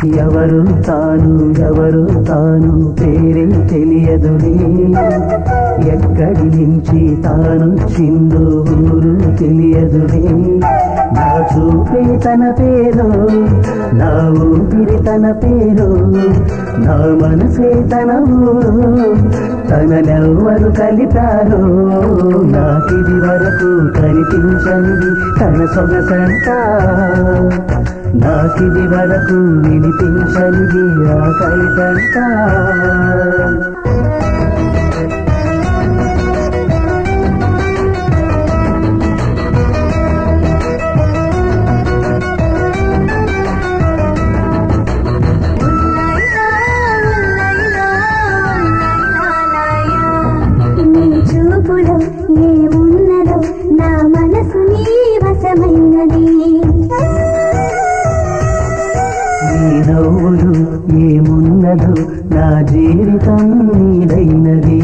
ఎవరు తాను ఎవరు తాను పేరే తెలియదులే ఎక్కడి నుంచి తాను చిందు ఊరు తెలియదులే నా చూపే తన పేరు నా ఊపిరి తన పేరు నా మనసే తన ఊరు తననెవ్వరు కలిపారు నాకిది వరకు కనిపించనిది తన సొగసంట నాకిది వరకు వినిపించనిది ఆ కలితంట నీ చూపులో ఏమున్నదో నా మనసు నీ వశమైనది నీ నవ్వులు ఏమున్నదో నా జీవితం నీదైనది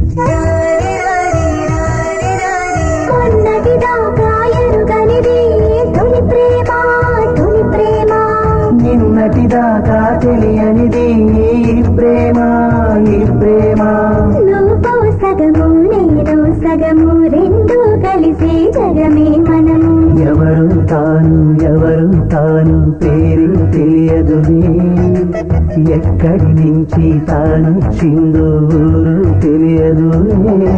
మొన్నటి దాకా ఎరుగనిది తొలి ప్రేమ తొలి ప్రేమ నిన్నటి దాకా తెలియనిది ఈ ప్రేమ ఈ ప్రేమ నువ్వు సగము నేను సగము రెండు కలిసే జగమే మనము ఎవరు తాను ఎవరు తాను పేరు తెలియదులే ఎక్కడి నుంచి తాను చిందు ఊరు తెలియదులే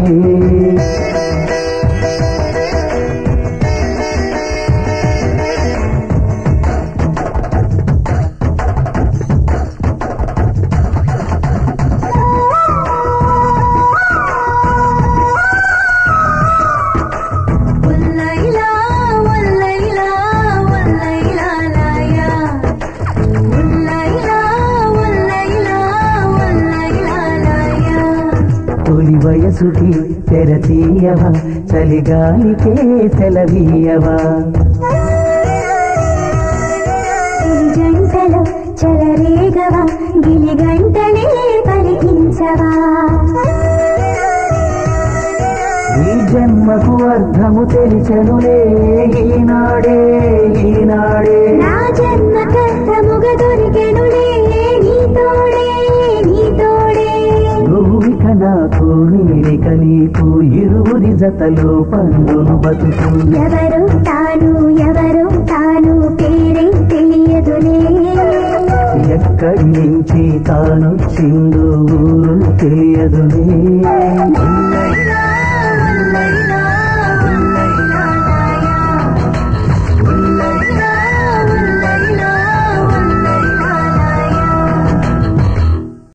ఉల్లైలా ఉల్లైలా ఉల్లైలా లాయా ఉల్లైలా ఉల్లైలా ఉల్లైలా లాయా తొలి వయసుకి తెరతీయవా చలిగాలికే సెలవీయవా జంటలో చెలరేగవా గిలి గంటనే పలికించవా ఈ జన్మకు అర్థము తెలిసెనులే ఈనాడే ఈనాడే నా జన్మ కష్టముగ దొరికెనులే నీ తోడే నీ తోడే నువ్విక నాకు నేనిక నీకు ఇరువురి జతలో పండును బతుకు ఎవరు తాను ఎవరు తాను పేరే తెలియదులే ఎక్కడి నుంచి తాను చిందు ఊరు తెలియదులే ఉల్లైలా